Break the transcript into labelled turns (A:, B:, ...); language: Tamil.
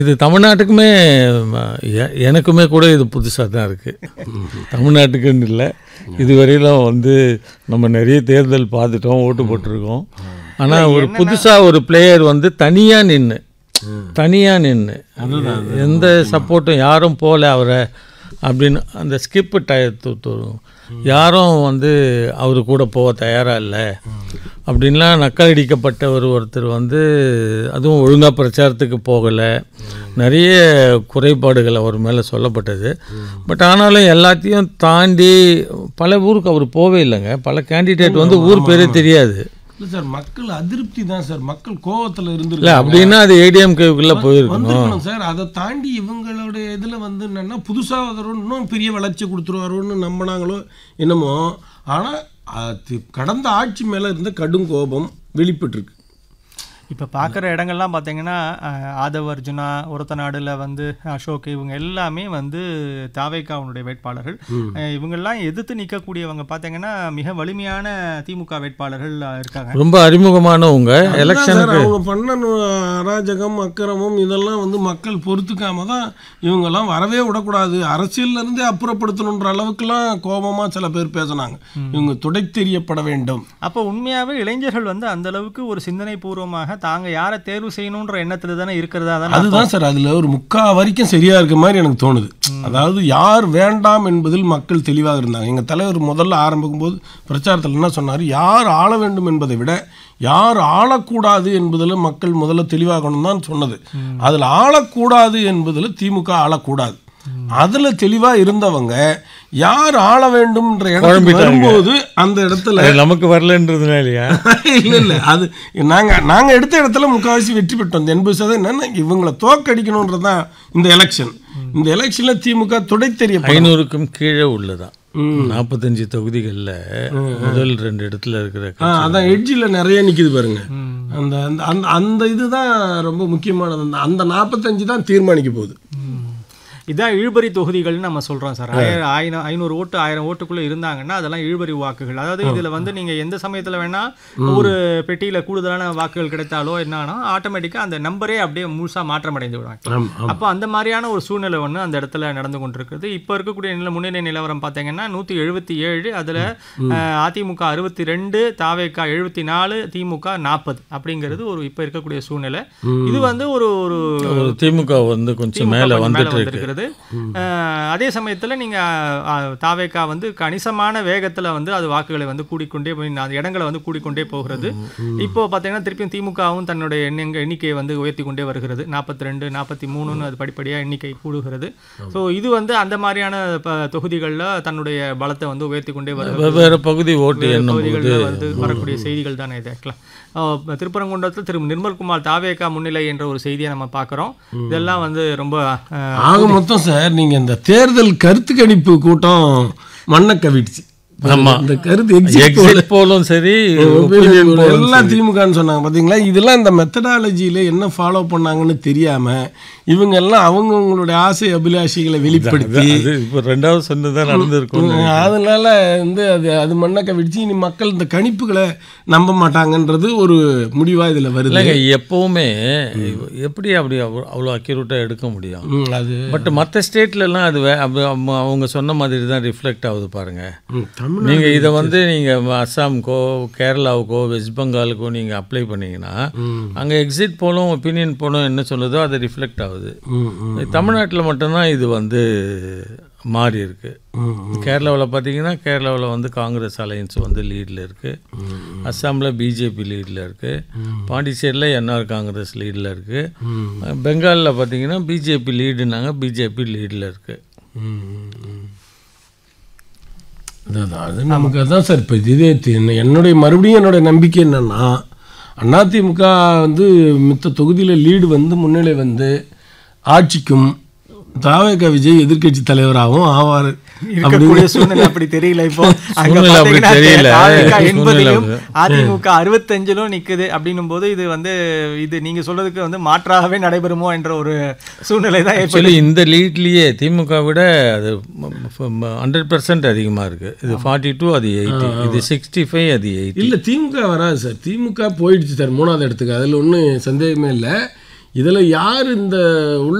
A: இது தமிழ்நாட்டுக்குமே ம, எ- எனக்குமே கூட இது புதுசாக தான் இருக்குது தமிழ்நாட்டுக்குன்னு இல்லை இதுவரையிலும் வந்து நம்ம நிறைய தேர்தல் பார்த்துட்டோம் ஓட்டு போட்டிருக்கோம் ஆனால் ஒரு புதுசாக ஒரு பிளேயர் வந்து தனியாக நின்று தனியாக நின்று எந்த சப்போர்ட்டும் யாரும் போகல அவரை அப்படின்னு அந்த ஸ்கிப்பு டயத்து யாரும் வந்து அவர் கூட போக தயாராக இல்லை அப்படின்லாம் நக்கலடிக்கப்பட்ட ஒரு ஒருத்தர் வந்து அதுவும் ஒழுங்காக பிரச்சாரத்துக்கு போகலை நிறைய குறைபாடுகள் அவர் மேலே சொல்லப்பட்டது பட் ஆனாலும் எல்லாத்தையும் தாண்டி பல ஊருக்கு அவர் போவே இல்லைங்க பல கேண்டிடேட் வந்து ஊர் பேரே தெரியாது
B: இல்லை சார் மக்கள் அதிருப்தி தான் சார் மக்கள் கோவத்தில்
A: இல்லை
B: இருந்துருக்கு
A: அப்படின்னா அது ஏடிஎம்கேக்குள்ளே போயிருக்கணும்
B: வந்திருக்கணும் சார் அதை தாண்டி இவங்களுடைய இதில் வந்து என்னன்னா புதுசாக வரும் இன்னும் பெரிய வளர்ச்சி கொடுத்துருவாரோன்னு நம்பினாங்களோ என்னமோ ஆனால் கடந்த ஆட்சி மேலே இருந்த கடும் கோபம் வெளிப்பட்டிருக்கு
C: இப்போ பார்க்குற இடங்கள்லாம் பார்த்தீங்கன்னா அஹ், ஆதவ் அர்ஜுனா ஒருத்த நாடுல வந்து அசோக் இவங்க எல்லாமே வந்து தாவேக்காவுடைய வேட்பாளர்கள் அஹ், இவங்கெல்லாம் எதிர்த்து நிற்கக்கூடியவங்க பார்த்தீங்கன்னா மிக வலிமையான திமுக வேட்பாளர்கள் அஹ், இருக்காங்க
A: ரொம்ப அறிமுகமானவங்க
B: அதுதான்
A: எலெக்ஷன்
B: சார் அவங்க பண்ண நு- அராஜகம் அக்கிரமம் இதெல்லாம் வந்து மக்கள் பொறுத்துக்காம தான் இவங்கெல்லாம் வரவே விடக்கூடாது அரசியல்ல இருந்தே அப்புறப்படுத்தணுன்ற அளவுக்குலாம் கோபமா சில பேர் பேசினாங்க இவங்க துடை தெரியப்பட வேண்டும்
C: அப்போ உண்மையாகவே இளைஞர்கள் வந்து அந்த அளவுக்கு ஒரு சிந்தனை பூர்வமாக தாங்க யாரை தேர்வு செய்யணுன்ற எண்ணத்துல தானே இருக்கிறதா தானே
B: அதுதான் சார் அதுல ஒரு முக்கா வரைக்கும் சரியா இருக்க மாதிரி எனக்கு தோணுது அதாவது யார் வேண்டாம் என்பதில் மக்கள் தெளிவாக இருந்தாங்க எங்க தலைவர் முதல்ல ஆரம்பிக்கும் போது பிரச்சாரத்தில் என்ன சொன்னார் யார் ஆள வேண்டும் என்பதை விட யார் ஆளக்கூடாது என்பதில் மக்கள் முதல்ல தெளிவாகணும் தான் சொன்னது அதில் ஆளக்கூடாது என்பதில் திமுக ஆளக்கூடாது அதுல தெளிவா இருந்தவங்க யார் ஆள வேண்டும்ன்ற இடத்துக்கு வரும்போது அந்த இடத்துல
A: அது நமக்கு வரலன்றதுனாலயா
B: இல்ல இல்ல அது நாங்க நாங்க எடுத்த இடத்துல முக்காவாசி வெற்றி பெற்றோம் இந்த எண்பது சதவீதம் என்னன்னா இவங்களை தோக்கடிக்கணுன்றது தான் இந்த எலெக்ஷன் இந்த எலெக்ஷன்ல திமுக துடை தெரிய
A: ஐநூறுக்கும் கீழே உள்ளதான் நாற்பத்தஞ்சு தொகுதிகளில் முதல் ரெண்டு இடத்துல இருக்கிற கட்சி.
B: அதான் எட்ஜில் நிறைய நிக்குது பாருங்க அந்த அந்த அந்த அந்த இதுதான் ரொம்ப முக்கியமானது அந்த அந்த நாற்பத்தஞ்சு தான் தீர்மானிக்க போகுது
C: இதான் இழுபறி தொகுதிகள்னு நம்ம சொல்றோம் சார் ஆயிரம் ஆயிரம் ஐநூறு ஓட்டு ஆயிரம் ஓட்டுக்குள்ள இருந்தாங்கன்னா அதெல்லாம் இழுபறி வாக்குகள் அதாவது இதுல வந்து நீங்க எந்த சமயத்துல வேணா ஒரு பெட்டியில கூடுதலான வாக்குகள் கிடைத்தாலோ என்னன்னா ஆட்டோமேட்டிக்கா அந்த நம்பரே அப்படியே முழுசா மாற்றம் அடைந்து விடுவாங்க
B: ஆமா
C: அப்போ அந்த மாதிரியான ஒரு சூழ்நிலை ஒன்று அந்த இடத்துல நடந்து கொண்டிருக்குது இப்போ இருக்கக்கூடிய நில முன்னிலை நிலவரம் பார்த்தீங்கன்னா நூற்றி எழுபத்தி ஏழு அதில் அதிமுக அறுபத்தி ரெண்டு தாவேக்கா எழுபத்தி நாலு திமுக நாற்பது அப்படிங்கிறது ஒரு இப்போ இருக்கக்கூடிய சூழ்நிலை இது வந்து ஒரு ஒரு
A: ஒரு திமுக வந்து கொஞ்சம்
C: திமுக
A: மேலே
C: கொஞ்சம்
A: வந்துட்டு இருக்கு
C: வந்திருக்கிறது அஹ், அதே சமயத்தில் நீங்கள் தாவேக்கா வந்து கணிசமான வேகத்தில் வந்து அது வாக்குகளை வந்து கூடிக்கொண்டே போய் அந்த இடங்களை வந்து கூடிக்கொண்டே போகிறது இப்போ பார்த்தீங்கன்னா திருப்பியும் திமுகவும் தன்னுடைய எண்ணங்க எண்ணிக்கையை வந்து உயர்த்தி கொண்டே வருகிறது நாற்பத்தி ரெண்டு நாற்பத்தி மூணுன்னு அது படிப்படியாக எண்ணிக்கை கூடுகிறது ஸோ இது வந்து அந்த மாதிரியான ப- தொகுதிகளில் தன்னுடைய பலத்தை வந்து உயர்த்தி கொண்டே வருகிறது
A: வெவ்வேறு பகுதி ஓட்டு என்னும் போது
C: பகுதிகளில் வந்து வரக்கூடிய செய்திகள் தானே இது ஆக்சுவலாக திருப்பரங்குன்றத்தில் திரு நிர்மல்குமார் தாவேக்கா முன்னிலை என்ற ஒரு செய்தியை நம்ம பார்க்குறோம் இதெல்லாம் வந்து ரொம்ப அஹ்,
B: ஆக மொத்தம் சார் நீங்க இந்த தேர்தல் கருத்து கணிப்பு கூட்டம் மண்ணை கவிடுச்சு
A: ஆமா.
B: இந்த கருத்து exit poll
A: எக்ஸிட் போலும் சரி opinion poll ம்
B: எல்லாம் திமுகன்னு சொன்னாங்க பாத்தீங்களா இதெல்லாம் இந்த மெத்தடாலஜியில என்ன ஃபாலோ பண்ணாங்கன்னு தெரியாம இவங்க எல்லாம் அவங்கவங்களுடைய ஆசை அபிலாஷைகளை வெளிப்படுத்தி
A: அது இப்போ ரெண்டாவது சொன்னதான் நடந்திருக்கும்
B: அதனால வந்து அது அது மண்ணக்க விடுச்சு இனி மக்கள் இந்த கணிப்புகளை நம்ப மாட்டாங்கன்றது ஒரு முடிவா இதுல வருது
A: இல்லைங்க எப்பவுமே எப்படி அப்படி அவ்வளோ அவ்வளோ அக்யூரேட்டாக எடுக்க முடியும்
B: ம், அது
A: பட் மற்ற ஸ்டேட்லலாம் அது வே- அப்ப அவங்க- அவங்க சொன்ன மாதிரி தான் ரிஃப்ளெக்ட் ஆகுது பாருங்க
B: ம், தமிழ்
A: நீங்கள் இதை வந்து நீங்கள் அஸ்ஸாமுக்கோ கேரளாவுக்கோ வெஸ்ட் பெங்காலுக்கோ நீங்கள் அப்ளை பண்ணீங்கன்னா அங்கே எக்ஸிட் போலும் ஒப்பீனியன் போலும் என்ன சொல்லுதோ அது ரிஃப்ளெக்ட் ஆகுது
B: ம், ம்,
A: தமிழ்நாட்டில் மட்டும்தான் இது வந்து மாறி இருக்கு
B: ம்,
A: கேரளாவில் பார்த்தீங்கன்னா கேரளாவில் வந்து காங்கிரஸ் அலையன்ஸ் வந்து லீடில் இருக்குது அஸ்ஸாமில் பிஜேபி லீடில் இருக்குது பாண்டிச்சேரியில் என்ஆர் காங்கிரஸ் லீடில் இருக்குது பெங்காலில் பார்த்தீங்கன்னா பிஜேபி லீடுனாங்க பிஜேபி லீடில் இருக்குது
B: ம், ம், ம். அதான் அது நமக்கு அதான் சார் இப்போ இதே தி- என்னுடைய மறுபடியும் என்னுடைய நம்பிக்கை என்னன்னா அதிமுக வந்து மித்த தொகுதியில் லீடு வந்து முன்னிலை வந்து ஆட்சிக்கும் தாவேக விஜய் எதிர்க்கட்சி தலைவராகவும் ஆவார்
C: இருக்கக்கூடிய சூழ்நிலை அப்படி தெரியல இப்போ அங்க
A: சூழ்நிலை அப்படி
C: பாத்தீங்கன்னா
A: தெரியல.
C: அதிமுக
A: சூழ்நிலை
C: எண்பதிலும்
A: அப்படி.
C: அதிமுக அறுபத்தஞ்சிலும் நிக்குது அப்படின்னும் போது இது வந்து இது நீங்க சொல்றதுக்கு வந்து மாற்றாகவே நடைபெறுமோ என்ற ஒரு சூழ்நிலை தான் ஏற்படுது
A: ஆக்சுவலி இந்த லீட்லேயே திமுக விட அது ஹண்ட்ரட் பர்சன்ட் அதிகமாக இருக்குது இது ஃபார்ட்டி டூ அது எயிட்டி இது சிக்ஸ்டி ஃபைவ் அது எயிட்டி
B: இல்லை திமுக வராது சார் திமுக போயிடுச்சு சார் மூணாவது இடத்துக்கு அதில் ஒன்றும் சந்தேகமே இல்லை இதில் யார் இந்த உள்ள